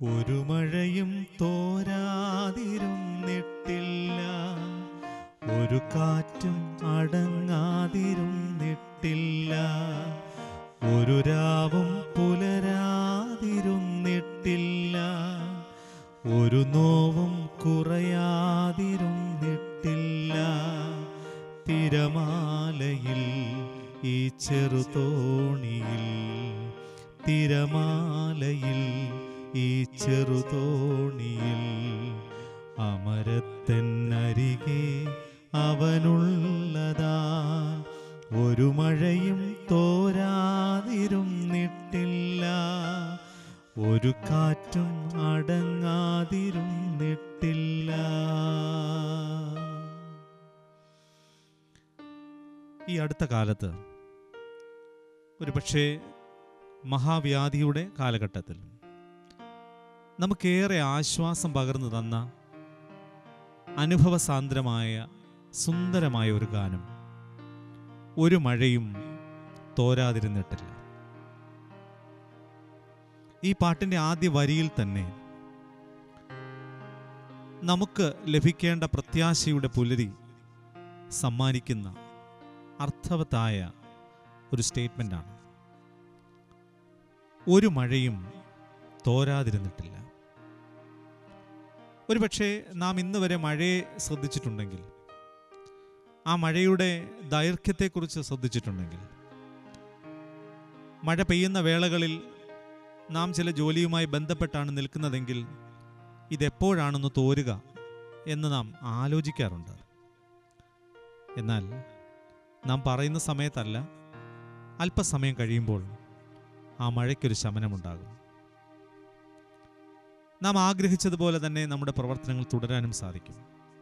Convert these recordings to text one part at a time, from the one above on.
ഒരു മഴയും തോരാതിരുന്നിട്ടില്ല ഒരു കാറ്റും അടങ്ങാതിരുന്നിട്ടില്ല ഒരു രാവും പുലരാതിരുന്നിട്ടില്ല ഒരു നോവും കുറയാതിരുന്നിട്ടില്ല തിരമാലയിൽ ഈ ചെറുതോണിയിൽ തിരമാലയിൽ ഈ ചെറുതോണിയിൽ അമരത്തെന്നരികെ അവനുള്ളതാ ഒരു മഴയും തോരാതിരുന്നിട്ടില്ല ഒരു കാറ്റും അടങ്ങാതിരുന്നിട്ടില്ല ഈ അടുത്ത കാലത്ത് ഒരു പക്ഷേ മഹാവ്യാധിയുടെ കാലഘട്ടത്തിൽ നമുക്കേറെ ആശ്വാസം പകർന്നു തന്ന അനുഭവസാന്ദ്രമായ സുന്ദരമായ ഒരു ഗാനം ഒരു മഴയും തോരാതിരുന്നിട്ടില്ല ഈ പാട്ടിൻ്റെ ആദ്യ വരിയിൽ തന്നെ നമുക്ക് ലഭിക്കേണ്ട പ്രത്യാശയുടെ പുലരി സമ്മാനിക്കുന്ന അർത്ഥവത്തായ ഒരു സ്റ്റേറ്റ്മെൻ്റാണ് ഒരു മഴയും തോരാതിരുന്നിട്ടില്ല ഒരുപക്ഷെ നാം ഇന്ന് വരെ മഴയെ ശ്രദ്ധിച്ചിട്ടുണ്ടെങ്കിൽ ആ മഴയുടെ ദൈർഘ്യത്തെക്കുറിച്ച് ശ്രദ്ധിച്ചിട്ടുണ്ടെങ്കിൽ മഴ പെയ്യുന്ന വേളകളിൽ നാം ചില ജോലിയുമായി ബന്ധപ്പെട്ടാണ് നിൽക്കുന്നതെങ്കിൽ ഇതെപ്പോഴാണെന്ന് തോരുക എന്ന് നാം ആലോചിക്കാറുണ്ട് എന്നാൽ നാം പറയുന്ന സമയത്തല്ല അല്പസമയം കഴിയുമ്പോൾ ആ മഴയ്ക്കൊരു ശമനമുണ്ടാകും നാം ആഗ്രഹിച്ചതുപോലെ തന്നെ നമ്മുടെ പ്രവർത്തനങ്ങൾ തുടരാനും സാധിക്കും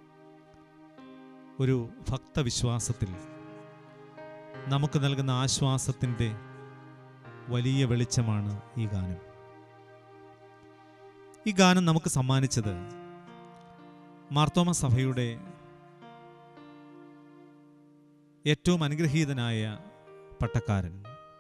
ഒരു ഭക്തവിശ്വാസത്തിൽ നമുക്ക് നൽകുന്ന ആശ്വാസത്തിൻ്റെ വലിയ വെളിച്ചമാണ് ഈ ഗാനം ഈ ഗാനം നമുക്ക് സമ്മാനിച്ചത് മാർത്തോമ സഭയുടെ ഏറ്റവും അനുഗ്രഹീതനായ പട്ടക്കാരൻ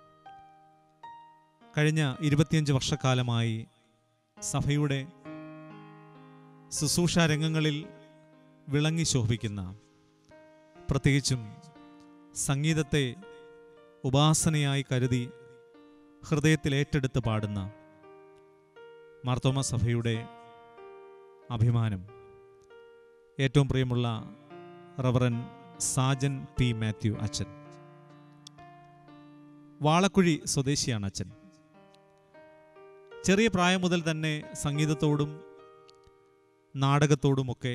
കഴിഞ്ഞ ഇരുപത്തിയഞ്ച് വർഷക്കാലമായി സഭയുടെ ശുശ്രൂഷ രംഗങ്ങളിൽ വിളങ്ങി ശോഭിക്കുന്ന പ്രത്യേകിച്ചും സംഗീതത്തെ ഉപാസനയായി കരുതി ഹൃദയത്തിൽ ഏറ്റെടുത്ത് പാടുന്ന മാർത്തോമ സഭയുടെ അഭിമാനം ഏറ്റവും പ്രിയമുള്ള റവറൻ സാജൻ പി മാത്യു അച്ഛൻ വാളക്കുഴി സ്വദേശിയാണ് അച്ഛൻ ചെറിയ പ്രായം മുതൽ തന്നെ സംഗീതത്തോടും നാടകത്തോടുമൊക്കെ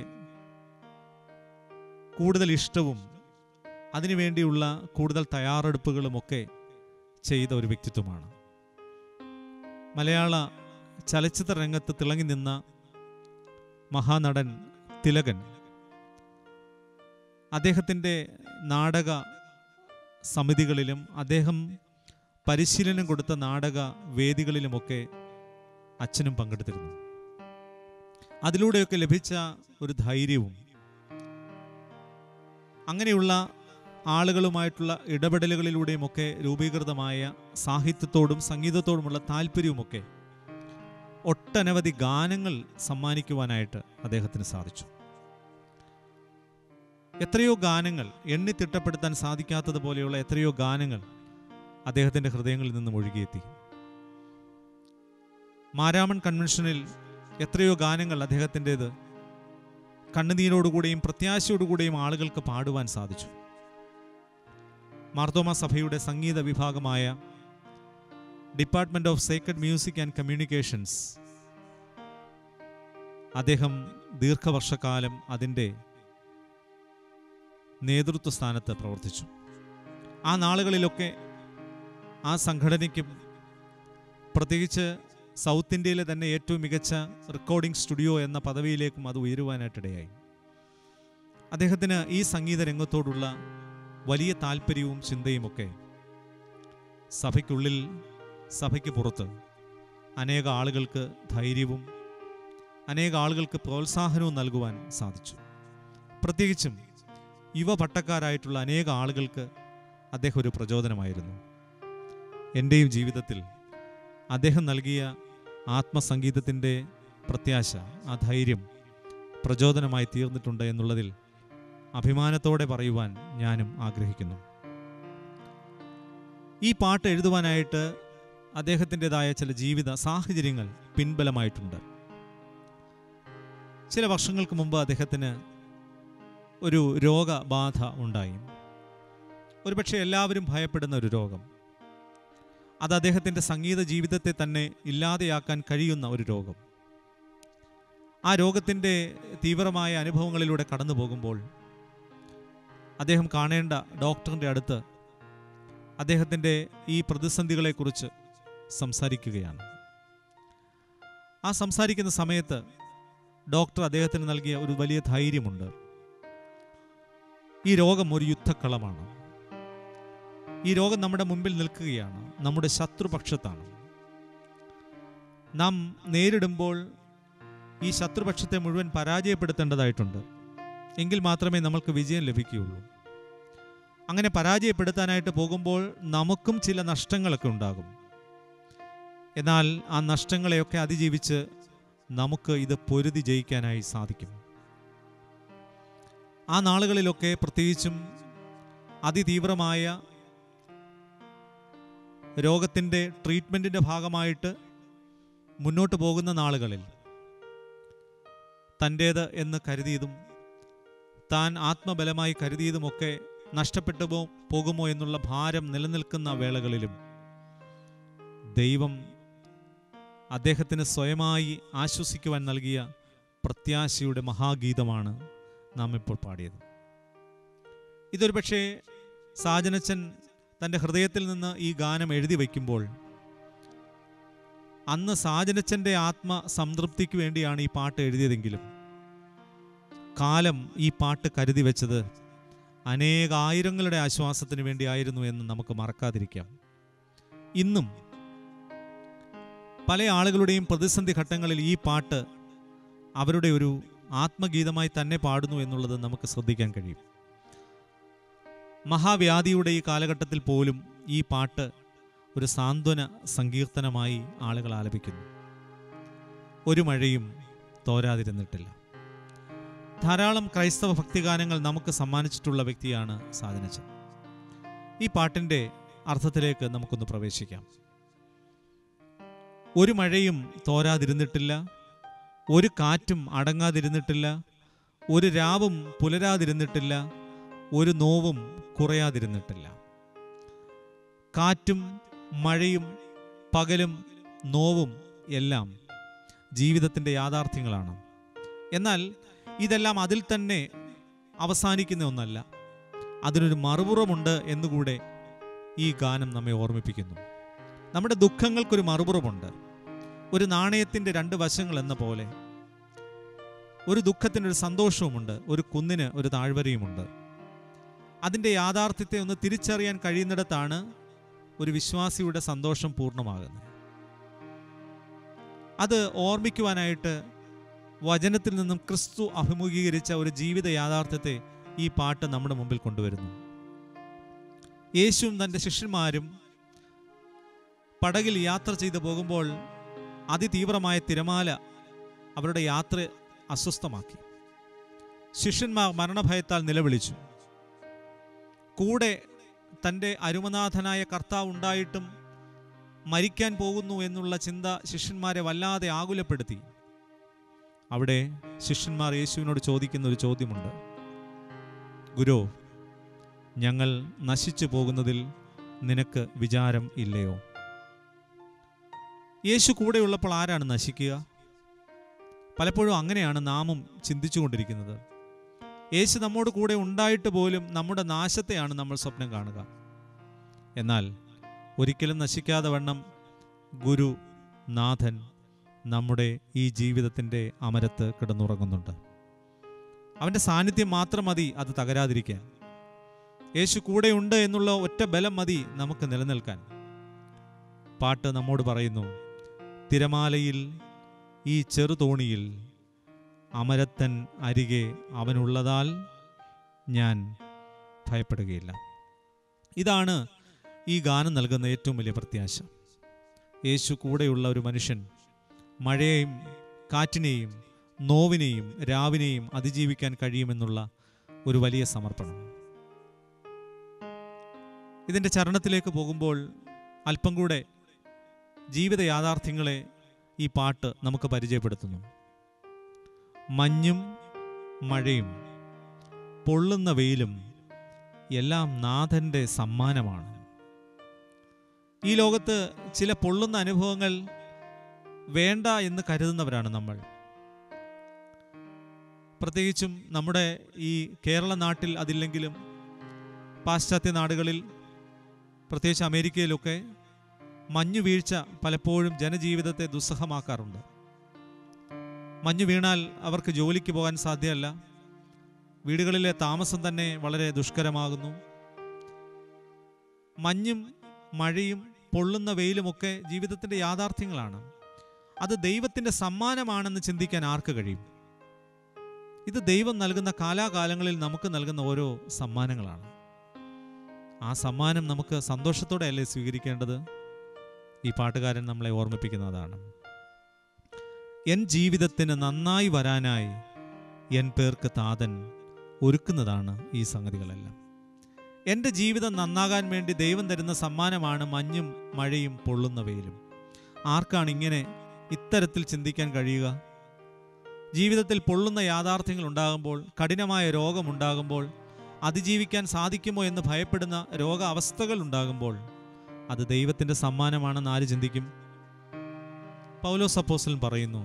കൂടുതൽ ഇഷ്ടവും അതിനുവേണ്ടിയുള്ള കൂടുതൽ തയ്യാറെടുപ്പുകളുമൊക്കെ ചെയ്ത ഒരു വ്യക്തിത്വമാണ് മലയാള ചലച്ചിത്ര രംഗത്ത് തിളങ്ങി നിന്ന മഹാനടൻ തിലകൻ അദ്ദേഹത്തിൻ്റെ നാടക സമിതികളിലും അദ്ദേഹം പരിശീലനം കൊടുത്ത നാടക വേദികളിലുമൊക്കെ അച്ഛനും പങ്കെടുത്തിരുന്നു അതിലൂടെയൊക്കെ ലഭിച്ച ഒരു ധൈര്യവും അങ്ങനെയുള്ള ആളുകളുമായിട്ടുള്ള ഇടപെടലുകളിലൂടെയുമൊക്കെ രൂപീകൃതമായ സാഹിത്യത്തോടും സംഗീതത്തോടുമുള്ള താല്പര്യവുമൊക്കെ ഒട്ടനവധി ഗാനങ്ങൾ സമ്മാനിക്കുവാനായിട്ട് അദ്ദേഹത്തിന് സാധിച്ചു എത്രയോ ഗാനങ്ങൾ എണ്ണി തിട്ടപ്പെടുത്താൻ സാധിക്കാത്തതുപോലെയുള്ള എത്രയോ ഗാനങ്ങൾ അദ്ദേഹത്തിൻ്റെ ഹൃദയങ്ങളിൽ നിന്നും ഒഴുകിയെത്തി മാരാമൺ കൺവെൻഷനിൽ എത്രയോ ഗാനങ്ങൾ അദ്ദേഹത്തിൻ്റെത് കണ്ണുനീരോടുകൂടിയും പ്രത്യാശയോടുകൂടിയും ആളുകൾക്ക് പാടുവാൻ സാധിച്ചു മാർത്തോമ സഭയുടെ സംഗീത വിഭാഗമായ department of sacred music and communications അദ്ദേഹം ദീർഘവർഷക്കാലം അതിൻ്റെ നേതൃത്വ സ്ഥാനത്ത് പ്രവർത്തിച്ചു ആ നാളുകളിലൊക്കെ ആ സംഘടനയ്ക്കും പ്രത്യേകിച്ച് സൗത്ത് ഇന്ത്യയിലെ തന്നെ ഏറ്റവും മികച്ച റെക്കോർഡിംഗ് സ്റ്റുഡിയോ എന്ന പദവിയിലേക്കും അത് ഉയരുവാനായിട്ടിടയായി അദ്ദേഹത്തിന് ഈ സംഗീത രംഗത്തോടുള്ള വലിയ താല്പര്യവും ചിന്തയുമൊക്കെ സഭയ്ക്കുള്ളിൽ സഭയ്ക്ക് പുറത്ത് അനേക ആളുകൾക്ക് ധൈര്യവും അനേക ആളുകൾക്ക് പ്രോത്സാഹനവും നൽകുവാൻ സാധിച്ചു പ്രത്യേകിച്ചും യുവ പട്ടക്കാരായിട്ടുള്ള അനേക ആളുകൾക്ക് അദ്ദേഹം ഒരു പ്രചോദനമായിരുന്നു എൻ്റെയും ജീവിതത്തിൽ അദ്ദേഹം നൽകിയ ആത്മസംഗീതത്തിൻ്റെ പ്രത്യാശ ആ ധൈര്യം പ്രചോദനമായി തീർന്നിട്ടുണ്ട് എന്നുള്ളതിൽ അഭിമാനത്തോടെ പറയുവാൻ ഞാനും ആഗ്രഹിക്കുന്നു ഈ പാട്ട് എഴുതുവാനായിട്ട് അദ്ദേഹത്തിൻ്റെതായ ചില ജീവിത സാഹചര്യങ്ങൾ പിൻബലമായിട്ടുണ്ട് ചില വർഷങ്ങൾക്ക് മുമ്പ് അദ്ദേഹത്തിന് ഒരു രോഗബാധ ഉണ്ടായി ഒരുപക്ഷെ എല്ലാവരും ഭയപ്പെടുന്ന ഒരു രോഗം അത് അദ്ദേഹത്തിൻ്റെ സംഗീത ജീവിതത്തെ തന്നെ ഇല്ലാതെയാക്കാൻ കഴിയുന്ന ഒരു രോഗം ആ രോഗത്തിൻ്റെ തീവ്രമായ അനുഭവങ്ങളിലൂടെ കടന്നു പോകുമ്പോൾ അദ്ദേഹം കാണേണ്ട ഡോക്ടറിൻ്റെ അടുത്ത് അദ്ദേഹത്തിൻ്റെ ഈ പ്രതിസന്ധികളെക്കുറിച്ച് സംസാരിക്കുകയാണ് ആ സംസാരിക്കുന്ന സമയത്ത് ഡോക്ടർ അദ്ദേഹത്തിന് നൽകിയ ഒരു വലിയ ധൈര്യമുണ്ട് ഈ രോഗം ഒരു യുദ്ധക്കളമാണ് ഈ രോഗം നമ്മുടെ മുമ്പിൽ നിൽക്കുകയാണ് നമ്മുടെ ശത്രുപക്ഷത്താണ് നാം നേരിടുമ്പോൾ ഈ ശത്രുപക്ഷത്തെ മുഴുവൻ പരാജയപ്പെടുത്തേണ്ടതായിട്ടുണ്ട് എങ്കിൽ മാത്രമേ നമ്മൾക്ക് വിജയം ലഭിക്കുകയുള്ളൂ അങ്ങനെ പരാജയപ്പെടുത്താനായിട്ട് പോകുമ്പോൾ നമുക്കും ചില നഷ്ടങ്ങളൊക്കെ ഉണ്ടാകും എന്നാൽ ആ നഷ്ടങ്ങളെയൊക്കെ അതിജീവിച്ച് നമുക്ക് ഇത് പൊരുതി ജയിക്കാനായി സാധിക്കും ആ നാളുകളിലൊക്കെ പ്രത്യേകിച്ചും അതിതീവ്രമായ രോഗത്തിൻ്റെ ട്രീറ്റ്മെൻറ്റിൻ്റെ ഭാഗമായിട്ട് മുന്നോട്ട് പോകുന്ന നാളുകളിൽ തൻ്റേത് എന്ന് കരുതിയതും താൻ ആത്മബലമായി കരുതിയതുമൊക്കെ നഷ്ടപ്പെട്ടു പോ- പോകുമോ എന്നുള്ള ഭാരം നിലനിൽക്കുന്ന വേളകളിലും ദൈവം അദ്ദേഹത്തിന് സ്വയമായി ആശ്വസിക്കുവാൻ നൽകിയ പ്രത്യാശയുടെ മഹാഗീതമാണ് നാം ഇപ്പോൾ പാടിയത് ഇതൊരു പക്ഷേ സാജനച്ചൻ തൻ്റെ ഹൃദയത്തിൽ നിന്ന് ഈ ഗാനം എഴുതി വയ്ക്കുമ്പോൾ അന്ന് സാജനച്ചൻ്റെ ആത്മ സംതൃപ്തിക്ക് വേണ്ടിയാണ് ഈ പാട്ട് എഴുതിയതെങ്കിലും കാലം ഈ പാട്ട് കരുതി വെച്ചത് അനേകായിരങ്ങളുടെ ആശ്വാസത്തിന് വേണ്ടിയായിരുന്നു എന്ന് നമുക്ക് മറക്കാതിരിക്കാം ഇന്നും പല ആളുകളുടെയും പ്രതിസന്ധി ഘട്ടങ്ങളിൽ ഈ പാട്ട് അവരുടെ ഒരു ആത്മഗീതമായി തന്നെ പാടുന്നു എന്നുള്ളത് നമുക്ക് ശ്രദ്ധിക്കാൻ കഴിയും മഹാവ്യാധിയുടെ ഈ കാലഘട്ടത്തിൽ പോലും ഈ പാട്ട് ഒരു സാന്ത്വന സങ്കീർത്തനമായി ആളുകൾ ആലപിക്കുന്നു ഒരു മഴയും തോരാതിരുന്നിട്ടില്ല ധാരാളം ക്രൈസ്തവ ഭക്തിഗാനങ്ങൾ നമുക്ക് സമ്മാനിച്ചിട്ടുള്ള വ്യക്തിയാണ് സാധനച്ചൻ ഈ പാട്ടിൻ്റെ അർത്ഥത്തിലേക്ക് നമുക്കൊന്ന് പ്രവേശിക്കാം ഒരു മഴയും തോരാതിരുന്നിട്ടില്ല ഒരു കാറ്റും അടങ്ങാതിരുന്നിട്ടില്ല ഒരു രാവും പുലരാതിരുന്നിട്ടില്ല ഒരു നോവും കുറയാതിരുന്നിട്ടില്ല കാറ്റും മഴയും പകലും നോവും എല്ലാം ജീവിതത്തിൻ്റെ യാഥാർത്ഥ്യങ്ങളാണ് എന്നാൽ ഇതെല്ലാം അതിൽ തന്നെ അവസാനിക്കുന്ന ഒന്നല്ല അതിനൊരു മറുപുറമുണ്ട് എന്നുകൂടെ ഈ ഗാനം നമ്മെ ഓർമ്മിപ്പിക്കുന്നു നമ്മുടെ ദുഃഖങ്ങൾക്കൊരു മറുപുറമുണ്ട് ഒരു നാണയത്തിൻ്റെ രണ്ട് വശങ്ങൾ എന്ന പോലെ ഒരു ദുഃഖത്തിന് ഒരു സന്തോഷവുമുണ്ട് ഒരു കുന്നിന് ഒരു താഴ്വരയുമുണ്ട് അതിൻ്റെ യാഥാർത്ഥ്യത്തെ ഒന്ന് തിരിച്ചറിയാൻ കഴിയുന്നിടത്താണ് ഒരു വിശ്വാസിയുടെ സന്തോഷം പൂർണ്ണമാകുന്നത് അത് ഓർമ്മിക്കുവാനായിട്ട് വചനത്തിൽ നിന്നും ക്രിസ്തു അഭിമുഖീകരിച്ച ഒരു ജീവിത യാഥാർത്ഥ്യത്തെ ഈ പാട്ട് നമ്മുടെ മുമ്പിൽ കൊണ്ടുവരുന്നു യേശുവും തൻ്റെ ശിഷ്യന്മാരും പടകിൽ യാത്ര ചെയ്തു പോകുമ്പോൾ അതിതീവ്രമായ തിരമാല അവരുടെ യാത്ര അസ്വസ്ഥമാക്കി ശിഷ്യന്മാർ മരണഭയത്താൽ നിലവിളിച്ചു കൂടെ തൻ്റെ അരുമനാഥനായ കർത്താവ് ഉണ്ടായിട്ടും മരിക്കാൻ പോകുന്നു എന്നുള്ള ചിന്ത ശിഷ്യന്മാരെ വല്ലാതെ ആകുലപ്പെടുത്തി അവിടെ ശിഷ്യന്മാർ യേശുവിനോട് ചോദിക്കുന്ന ഒരു ചോദ്യമുണ്ട് ഗുരു ഞങ്ങൾ നശിച്ചു പോകുന്നതിൽ നിനക്ക് വിചാരം ഇല്ലയോ യേശു കൂടെയുള്ളപ്പോൾ ആരാണ് നശിക്കുക പലപ്പോഴും അങ്ങനെയാണ് നാമും ചിന്തിച്ചുകൊണ്ടിരിക്കുന്നത് യേശു നമ്മോട് കൂടെ ഉണ്ടായിട്ട് പോലും നമ്മുടെ നാശത്തെയാണ് നമ്മൾ സ്വപ്നം കാണുക എന്നാൽ ഒരിക്കലും നശിക്കാതെ വണ്ണം ഗുരു നാഥൻ നമ്മുടെ ഈ ജീവിതത്തിൻ്റെ അമരത്ത് കിടന്നുറങ്ങുന്നുണ്ട് അവൻ്റെ സാന്നിധ്യം മാത്രം മതി അത് തകരാതിരിക്കാൻ യേശു കൂടെയുണ്ട് എന്നുള്ള ഒറ്റ ബലം മതി നമുക്ക് നിലനിൽക്കാൻ പാട്ട് നമ്മോട് പറയുന്നു തിരമാലയിൽ ഈ ചെറുതോണിയിൽ അമരത്തൻ അരികെ അവനുള്ളതാൽ ഞാൻ ഭയപ്പെടുകയില്ല ഇതാണ് ഈ ഗാനം നൽകുന്ന ഏറ്റവും വലിയ പ്രത്യാശ യേശു കൂടെയുള്ള ഒരു മനുഷ്യൻ മഴയെയും കാറ്റിനെയും നോവിനെയും രാവിനെയും അതിജീവിക്കാൻ കഴിയുമെന്നുള്ള ഒരു വലിയ സമർപ്പണം ഇതിൻ്റെ ചരണത്തിലേക്ക് പോകുമ്പോൾ അല്പം കൂടെ ജീവിത യാഥാർത്ഥ്യങ്ങളെ ഈ പാട്ട് നമുക്ക് പരിചയപ്പെടുത്തുന്നു മഞ്ഞും മഴയും പൊള്ളുന്ന വെയിലും എല്ലാം നാഥൻ്റെ സമ്മാനമാണ് ഈ ലോകത്ത് ചില പൊള്ളുന്ന അനുഭവങ്ങൾ വേണ്ട എന്ന് കരുതുന്നവരാണ് നമ്മൾ പ്രത്യേകിച്ചും നമ്മുടെ ഈ കേരള നാട്ടിൽ അതില്ലെങ്കിലും പാശ്ചാത്യ നാടുകളിൽ പ്രത്യേകിച്ച് അമേരിക്കയിലൊക്കെ മഞ്ഞു വീഴ്ച പലപ്പോഴും ജനജീവിതത്തെ ദുസ്സഹമാക്കാറുണ്ട് മഞ്ഞു വീണാൽ അവർക്ക് ജോലിക്ക് പോകാൻ സാധ്യമല്ല വീടുകളിലെ താമസം തന്നെ വളരെ ദുഷ്കരമാകുന്നു മഞ്ഞും മഴയും പൊള്ളുന്ന വെയിലുമൊക്കെ ജീവിതത്തിൻ്റെ യാഥാർത്ഥ്യങ്ങളാണ് അത് ദൈവത്തിൻ്റെ സമ്മാനമാണെന്ന് ചിന്തിക്കാൻ ആർക്ക് കഴിയും ഇത് ദൈവം നൽകുന്ന കാലാകാലങ്ങളിൽ നമുക്ക് നൽകുന്ന ഓരോ സമ്മാനങ്ങളാണ് ആ സമ്മാനം നമുക്ക് സന്തോഷത്തോടെയല്ലേ സ്വീകരിക്കേണ്ടത് ഈ പാട്ടുകാരൻ നമ്മളെ ഓർമ്മിപ്പിക്കുന്നതാണ് എൻ ജീവിതത്തിന് നന്നായി വരാനായി എൻ പേർക്ക് താതൻ ഒരുക്കുന്നതാണ് ഈ സംഗതികളെല്ലാം എൻ്റെ ജീവിതം നന്നാകാൻ വേണ്ടി ദൈവം തരുന്ന സമ്മാനമാണ് മഞ്ഞും മഴയും പൊള്ളുന്ന വെയിലും ആർക്കാണ് ഇങ്ങനെ ഇത്തരത്തിൽ ചിന്തിക്കാൻ കഴിയുക ജീവിതത്തിൽ പൊള്ളുന്ന യാഥാർത്ഥ്യങ്ങൾ ഉണ്ടാകുമ്പോൾ കഠിനമായ രോഗമുണ്ടാകുമ്പോൾ അതിജീവിക്കാൻ സാധിക്കുമോ എന്ന് ഭയപ്പെടുന്ന രോഗാവസ്ഥകൾ ഉണ്ടാകുമ്പോൾ അത് ദൈവത്തിൻ്റെ സമ്മാനമാണെന്ന് ആര് ചിന്തിക്കും പൗലോ സപ്പോസലും പറയുന്നു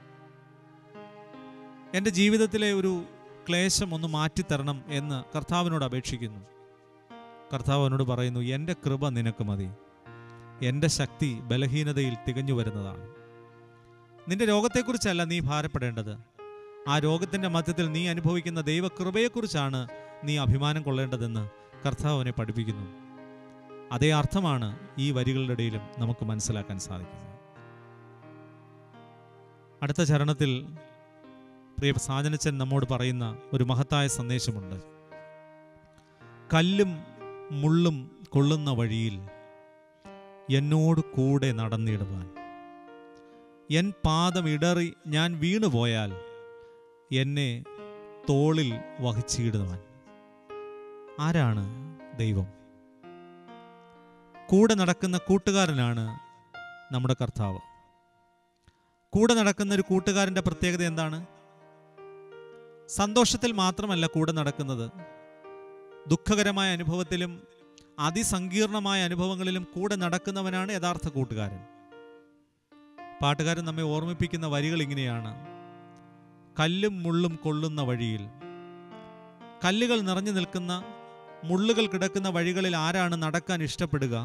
എൻ്റെ ജീവിതത്തിലെ ഒരു ക്ലേശം ഒന്ന് മാറ്റിത്തരണം എന്ന് കർത്താവിനോട് അപേക്ഷിക്കുന്നു കർത്താവ് അവനോട് പറയുന്നു എൻ്റെ കൃപ നിനക്ക് മതി എൻ്റെ ശക്തി ബലഹീനതയിൽ തികഞ്ഞു വരുന്നതാണ് നിന്റെ രോഗത്തെക്കുറിച്ചല്ല നീ ഭാരപ്പെടേണ്ടത് ആ രോഗത്തിൻ്റെ മധ്യത്തിൽ നീ അനുഭവിക്കുന്ന ദൈവകൃപയെക്കുറിച്ചാണ് നീ അഭിമാനം കൊള്ളേണ്ടതെന്ന് കർത്താവ് അവനെ പഠിപ്പിക്കുന്നു അതേ അർത്ഥമാണ് ഈ വരികളുടെ ഇടയിലും നമുക്ക് മനസ്സിലാക്കാൻ സാധിക്കുന്നത് അടുത്ത ചരണത്തിൽ പ്രിയ സാജനച്ചൻ നമ്മോട് പറയുന്ന ഒരു മഹത്തായ സന്ദേശമുണ്ട് കല്ലും മുള്ളും കൊള്ളുന്ന വഴിയിൽ എന്നോട് കൂടെ നടന്നിടുവാൻ എൻ പാദം ഇടറി ഞാൻ വീണുപോയാൽ എന്നെ തോളിൽ വഹിച്ചിടുവാൻ ആരാണ് ദൈവം കൂടെ നടക്കുന്ന കൂട്ടുകാരനാണ് നമ്മുടെ കർത്താവ് കൂടെ നടക്കുന്ന ഒരു കൂട്ടുകാരൻ്റെ പ്രത്യേകത എന്താണ് സന്തോഷത്തിൽ മാത്രമല്ല കൂടെ നടക്കുന്നത് ദുഃഖകരമായ അനുഭവത്തിലും അതിസങ്കീർണമായ അനുഭവങ്ങളിലും കൂടെ നടക്കുന്നവനാണ് യഥാർത്ഥ കൂട്ടുകാരൻ പാട്ടുകാരൻ നമ്മെ ഓർമ്മിപ്പിക്കുന്ന വരികൾ ഇങ്ങനെയാണ് കല്ലും മുള്ളും കൊള്ളുന്ന വഴിയിൽ കല്ലുകൾ നിറഞ്ഞു നിൽക്കുന്ന മുള്ളുകൾ കിടക്കുന്ന വഴികളിൽ ആരാണ് നടക്കാൻ ഇഷ്ടപ്പെടുക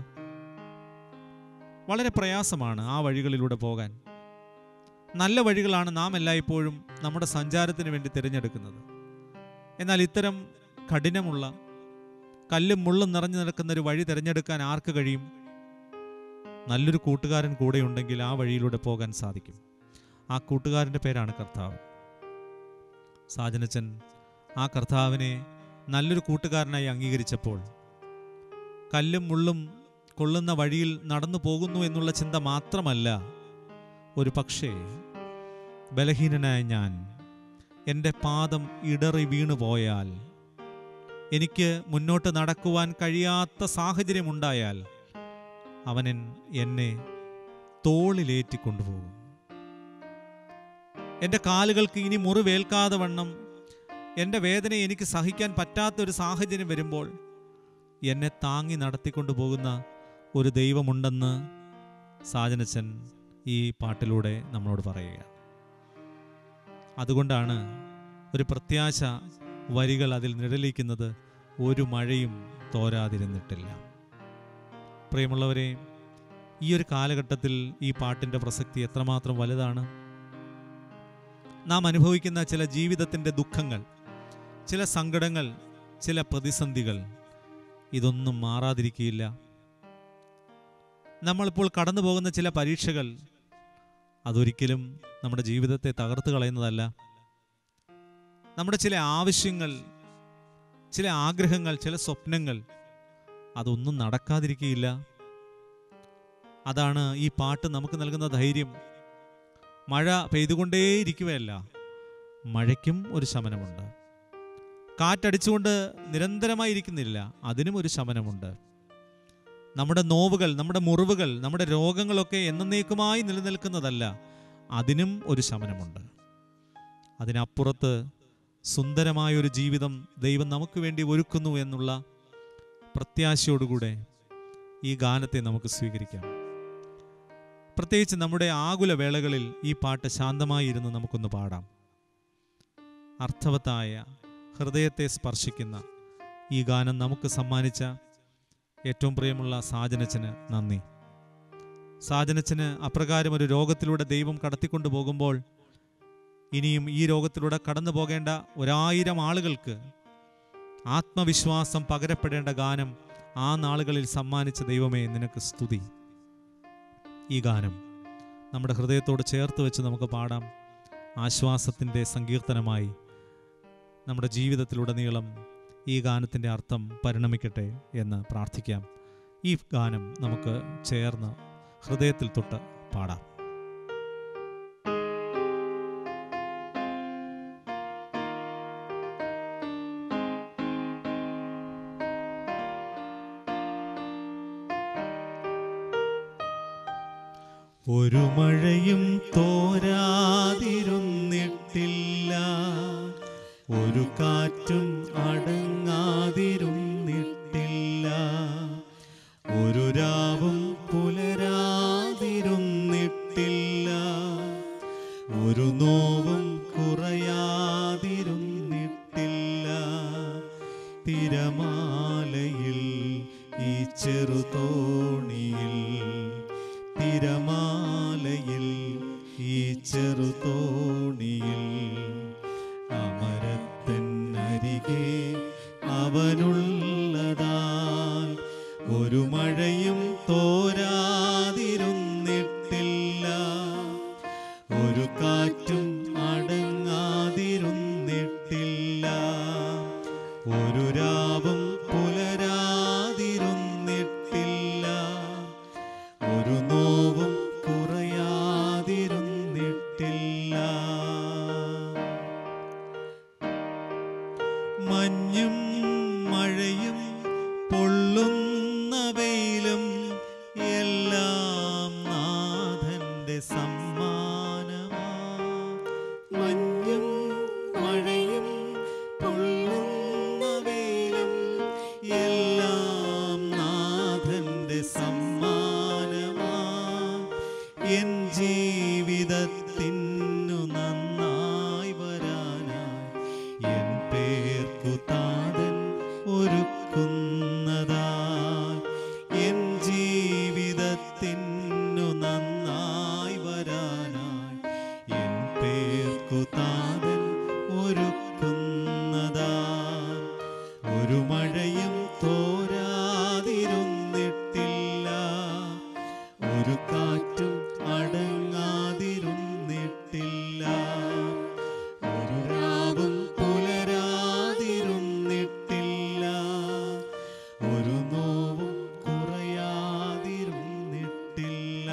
വളരെ പ്രയാസമാണ് ആ വഴികളിലൂടെ പോകാൻ നല്ല വഴികളാണ് നാം എല്ലായ്പ്പോഴും നമ്മുടെ സഞ്ചാരത്തിന് വേണ്ടി തിരഞ്ഞെടുക്കുന്നത് എന്നാൽ ഇത്തരം കഠിനമുള്ള കല്ലും മുള്ളും നിറഞ്ഞു നിൽക്കുന്ന ഒരു വഴി തിരഞ്ഞെടുക്കാൻ ആർക്ക് കഴിയും നല്ലൊരു കൂട്ടുകാരൻ കൂടെയുണ്ടെങ്കിൽ ആ വഴിയിലൂടെ പോകാൻ സാധിക്കും ആ കൂട്ടുകാരൻ്റെ പേരാണ് കർത്താവ് സാജനച്ചൻ ആ കർത്താവിനെ നല്ലൊരു കൂട്ടുകാരനായി അംഗീകരിച്ചപ്പോൾ കല്ലും മുള്ളും കൊള്ളുന്ന വഴിയിൽ നടന്നു പോകുന്നു എന്നുള്ള ചിന്ത മാത്രമല്ല ഒരു പക്ഷേ ബലഹീനനായ ഞാൻ എൻ്റെ പാദം ഇടറി വീണു പോയാൽ എനിക്ക് മുന്നോട്ട് നടക്കുവാൻ കഴിയാത്ത സാഹചര്യമുണ്ടായാൽ അവനൻ എന്നെ തോളിലേറ്റി കൊണ്ടുപോകും എൻ്റെ കാലുകൾക്ക് ഇനി മുറിവേൽക്കാതെ വണ്ണം എൻ്റെ വേദന എനിക്ക് സഹിക്കാൻ പറ്റാത്തൊരു സാഹചര്യം വരുമ്പോൾ എന്നെ താങ്ങി നടത്തിക്കൊണ്ടു പോകുന്ന ഒരു ദൈവമുണ്ടെന്ന് സാജനച്ചൻ ഈ പാട്ടിലൂടെ നമ്മളോട് പറയുകയാണ് അതുകൊണ്ടാണ് ഒരു പ്രത്യാശ വരികൾ അതിൽ നിഴലിക്കുന്നത് ഒരു മഴയും തോരാതിരുന്നിട്ടില്ല പ്രിയമുള്ളവരെ ഈ ഒരു കാലഘട്ടത്തിൽ ഈ പാട്ടിൻ്റെ പ്രസക്തി എത്രമാത്രം വലുതാണ് നാം അനുഭവിക്കുന്ന ചില ജീവിതത്തിൻ്റെ ദുഃഖങ്ങൾ ചില സങ്കടങ്ങൾ ചില പ്രതിസന്ധികൾ ഇതൊന്നും മാറാതിരിക്കുകയില്ല നമ്മളിപ്പോൾ കടന്നു പോകുന്ന ചില പരീക്ഷകൾ അതൊരിക്കലും നമ്മുടെ ജീവിതത്തെ തകർത്ത് കളയുന്നതല്ല നമ്മുടെ ചില ആവശ്യങ്ങൾ ചില ആഗ്രഹങ്ങൾ ചില സ്വപ്നങ്ങൾ അതൊന്നും നടക്കാതിരിക്കുകയില്ല അതാണ് ഈ പാട്ട് നമുക്ക് നൽകുന്ന ധൈര്യം മഴ പെയ്തുകൊണ്ടേയിരിക്കുകയല്ല മഴയ്ക്കും ഒരു ശമനമുണ്ട് കാറ്റടിച്ചുകൊണ്ട് നിരന്തരമായി ഇരിക്കുന്നില്ല അതിനും ഒരു ശമനമുണ്ട് നമ്മുടെ നോവുകൾ നമ്മുടെ മുറിവുകൾ നമ്മുടെ രോഗങ്ങളൊക്കെ എന്നേക്കുമായി നിലനിൽക്കുന്നതല്ല അതിനും ഒരു ശമനമുണ്ട് അതിനപ്പുറത്ത് സുന്ദരമായ ഒരു ജീവിതം ദൈവം നമുക്ക് വേണ്ടി ഒരുക്കുന്നു എന്നുള്ള പ്രത്യാശയോടുകൂടെ ഈ ഗാനത്തെ നമുക്ക് സ്വീകരിക്കാം പ്രത്യേകിച്ച് നമ്മുടെ ആകുല വേളകളിൽ ഈ പാട്ട് ശാന്തമായി ഇരുന്ന് നമുക്കൊന്ന് പാടാം അർത്ഥവത്തായ ഹൃദയത്തെ സ്പർശിക്കുന്ന ഈ ഗാനം നമുക്ക് സമ്മാനിച്ച ഏറ്റവും പ്രിയമുള്ള സാജനച്ചന് നന്ദി സാജനച്ചന് അപ്രകാരം ഒരു രോഗത്തിലൂടെ ദൈവം കടത്തിക്കൊണ്ടു പോകുമ്പോൾ ഇനിയും ഈ രോഗത്തിലൂടെ കടന്നു പോകേണ്ട ഒരായിരം ആളുകൾക്ക് ആത്മവിശ്വാസം പകരപ്പെടേണ്ട ഗാനം ആ നാളുകളിൽ സമ്മാനിച്ച ദൈവമേ നിനക്ക് സ്തുതി ഈ ഗാനം നമ്മുടെ ഹൃദയത്തോട് ചേർത്ത് വെച്ച് നമുക്ക് പാടാം ആശ്വാസത്തിൻ്റെ സങ്കീർത്തനമായി നമ്മുടെ ജീവിതത്തിലുടനീളം ഈ ഗാനത്തിൻ്റെ അർത്ഥം പരിണമിക്കട്ടെ എന്ന് പ്രാർത്ഥിക്കാം ഈ ഗാനം നമുക്ക് ചേർന്ന് ഹൃദയത്തിൽ തൊട്ട് പാടാം ഒരു മഴയും തോരാതിരുന്നിട്ടില്ല ഒരു കാറ്റും അടങ്ങാതിരുന്നിട്ടില്ല ഒരു രാവും പുലരാതിരുന്നിട്ടില്ല ഒരു നോവും കുറയാതിരുന്നിട്ടില്ല തിരമാലയിൽ ഈ ചെറുതോണിയിൽ തിരമാലയിൽ ഈ ചെറുതോണിയിൽ അമരത്തിനരികെ അവനുള്ളതാൽ ഒരു മഴയും തോരാതിരുന്നിട്ടില്ല ഒരു കാറ്റും അടങ്ങാതിരുന്നിട്ടില്ല ഒരു രാവും പുലരാതിരുന്നിട്ടില്ല ഒരു നോവും കുറയാതിരുന്നിട്ടില്ല മഞ്ഞും മഴയും പൊള്ളുന്ന വെയിലും എല്ലാം നാഥന്റെ സമ്മാനമാ മഞ്ഞും മഴയും പൊള്ളുന്ന വെയിലും എല്ലാം നാഥന്റെ സമ്മാനമാ എൻ ജീവിതത്തിനു നന്നായി വരാനായി എൻ പേർക്കു താതൻ ഒരുക്കുന്നതായി എൻ ജീവിതത്തിനു നന്നായി വരാനായി എൻ പേർക്കു താതൻ ഒരുക്കുന്നതായി ഒരു മഴയും തോരാതിരുന്നിട്ടില്ല ഒരു കാറ്റും അടങ്ങാതിരുന്നിട്ടില്ല ഒരു രാവും പുലരാതിരുന്നിട്ടില്ല ഒരു നോവും കുറയാതിരുന്നിട്ടില്ല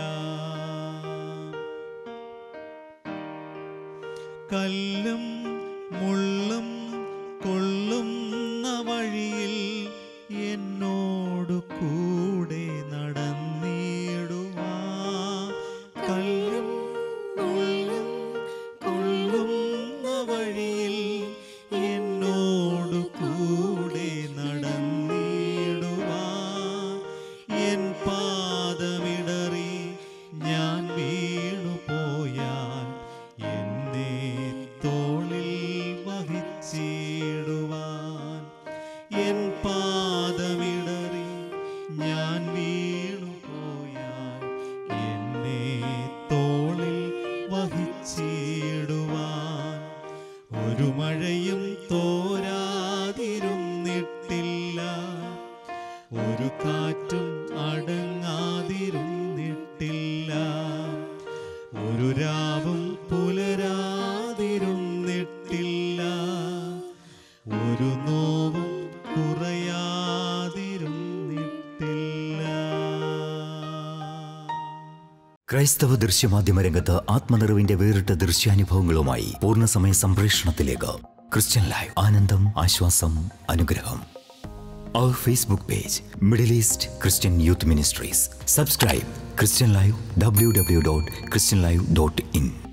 കല്ലും മുള്ളും കൊള്ളുന്ന വഴിയിൽ എന്നോടു കൂടെ നടന്നിടുവാ കല്ലും മുള്ളും കൊള്ളുന്ന വഴിയിൽ എന്നോടു കൂടെ നടന്നിടുവാ എൻ പാദമിടറി ഞാൻ വീണു പോയാൽ എന്നെ തോളിൽ വഹിച്ചിടുവാൻ എൻ പാദമിടറി ഞാൻ വീണു പോയാൽ എന്നെ തോളിൽ വഹിച്ചിടുവാൻ ഒരു മഴയും തോരാതിരുന്നിട്ടില്ല ഒരു കാറ്റും അടങ്ങാതിരുന്നിട്ടില്ല ഒരു രാവും പുലരാതിരുന്നിട്ടില്ല ഒരു നോവും കുറയാതിരുന്നിട്ടില്ല ക്രൈസ്തവ ദൃശ്യമാധ്യമ രംഗത്ത് ആത്മനിറവിന്റെ വേറിട്ട ദൃശ്യാനുഭവങ്ങളുമായി പൂർണ്ണസമയ സംപ്രേഷണത്തിലേക്ക് ക്രിസ്ത്യൻ ലൈവ് ആനന്ദം ആശ്വാസം അനുഗ്രഹം അവർ Facebook page Middle East Christian youth ministries subscribe Christian live W W dot Christian live dot in